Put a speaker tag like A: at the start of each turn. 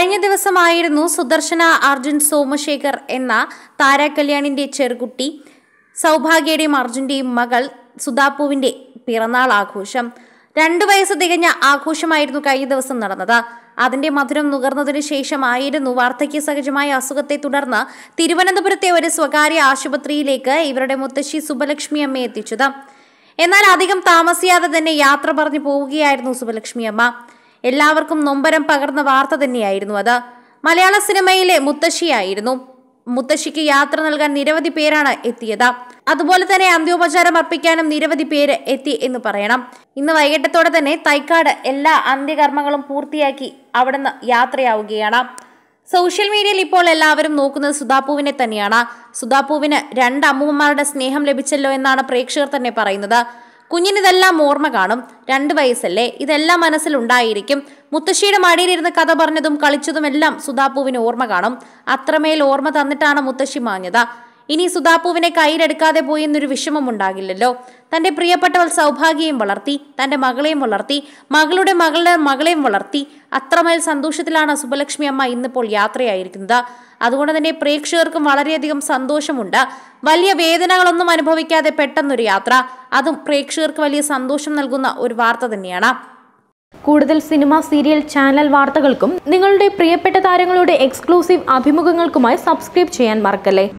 A: കഴിഞ്ഞ ദിവസമായിരുന്നു സുദർശന അർജുൻ സോമശേഖർ എന്ന താരാകല്യാണിന്റെ ചെറുകുട്ടി സൗഭാഗ്യയുടെയും അർജുന്റെയും മകൾ സുധാപ്പുവിന്റെ പിറന്നാൾ ആഘോഷം രണ്ടു വയസ്സ് തികഞ്ഞ ആഘോഷമായിരുന്നു കഴിഞ്ഞ ദിവസം നടന്നത് അതിന്റെ മധുരം നുകർന്നതിനു ശേഷമായിരുന്നു വാർദ്ധക്യ സഹജമായ അസുഖത്തെ തുടർന്ന് തിരുവനന്തപുരത്തെ ഒരു സ്വകാര്യ ആശുപത്രിയിലേക്ക് ഇവരുടെ മുത്തശ്ശി സുബലക്ഷ്മി അമ്മയെ എത്തിച്ചത് എന്നാൽ അധികം താമസിയാതെ തന്നെ യാത്ര പറഞ്ഞു പോവുകയായിരുന്നു സുബലക്ഷ്മി അമ്മ എല്ലാവർക്കും നൊമ്പരം പകർന്ന വാർത്ത തന്നെയായിരുന്നു അത് മലയാള സിനിമയിലെ മുത്തശ്ശിയായിരുന്നു മുത്തശ്ശിക്ക് യാത്ര നൽകാൻ നിരവധി പേരാണ് എത്തിയത് അതുപോലെ തന്നെ അന്ത്യോപചാരം അർപ്പിക്കാനും നിരവധി പേര് എത്തി എന്ന് പറയണം ഇന്ന് വൈകിട്ടത്തോടെ തന്നെ തൈക്കാട് എല്ലാ അന്ത്യകർമ്മങ്ങളും പൂർത്തിയാക്കി അവിടുന്ന് യാത്രയാവുകയാണ് സോഷ്യൽ മീഡിയയിൽ ഇപ്പോൾ എല്ലാവരും നോക്കുന്നത് സുധാപൂവിനെ തന്നെയാണ് സുധാപൂവിന് രണ്ട് അമ്മൂമ്മമാരുടെ സ്നേഹം ലഭിച്ചല്ലോ എന്നാണ് പ്രേക്ഷകർ തന്നെ പറയുന്നത് കുഞ്ഞിനിതെല്ലാം ഓർമ്മ കാണും രണ്ട് വയസ്സല്ലേ ഇതെല്ലാം മനസ്സിലുണ്ടായിരിക്കും മുത്തശ്ശിയുടെ മടിയിലിരുന്ന് കഥ പറഞ്ഞതും കളിച്ചതും എല്ലാം സുധാപൂവിന് ഓർമ്മ കാണും അത്രമേൽ ഓർമ്മ തന്നിട്ടാണ് മുത്തശ്ശി മാഞ്ഞത് ഇനി സുധാപൂവിനെ കയ്യിലെടുക്കാതെ പോയി എന്നൊരു വിഷമം ഉണ്ടാകില്ലല്ലോ തന്റെ പ്രിയപ്പെട്ടവൾ സൗഭാഗ്യയും വളർത്തി തന്റെ മകളെയും വളർത്തി മകളുടെ മകളുടെ മകളെയും വളർത്തി അത്രമേൽ സന്തോഷത്തിലാണ് സുബലക്ഷ്മി അമ്മ ഇന്നിപ്പോൾ യാത്രയായിരിക്കുന്നത് അതുകൊണ്ട് തന്നെ പ്രേക്ഷകർക്കും വളരെയധികം സന്തോഷമുണ്ട് വലിയ വേദനകളൊന്നും അനുഭവിക്കാതെ പെട്ടെന്നൊരു യാത്ര അതും പ്രേക്ഷകർക്ക് വലിയ സന്തോഷം നൽകുന്ന ഒരു വാർത്ത തന്നെയാണ്
B: കൂടുതൽ സിനിമ സീരിയൽ ചാനൽ വാർത്തകൾക്കും നിങ്ങളുടെ പ്രിയപ്പെട്ട താരങ്ങളുടെ എക്സ്ക്ലൂസീവ് അഭിമുഖങ്ങൾക്കുമായി സബ്സ്ക്രൈബ് ചെയ്യാൻ മറക്കല്ലേ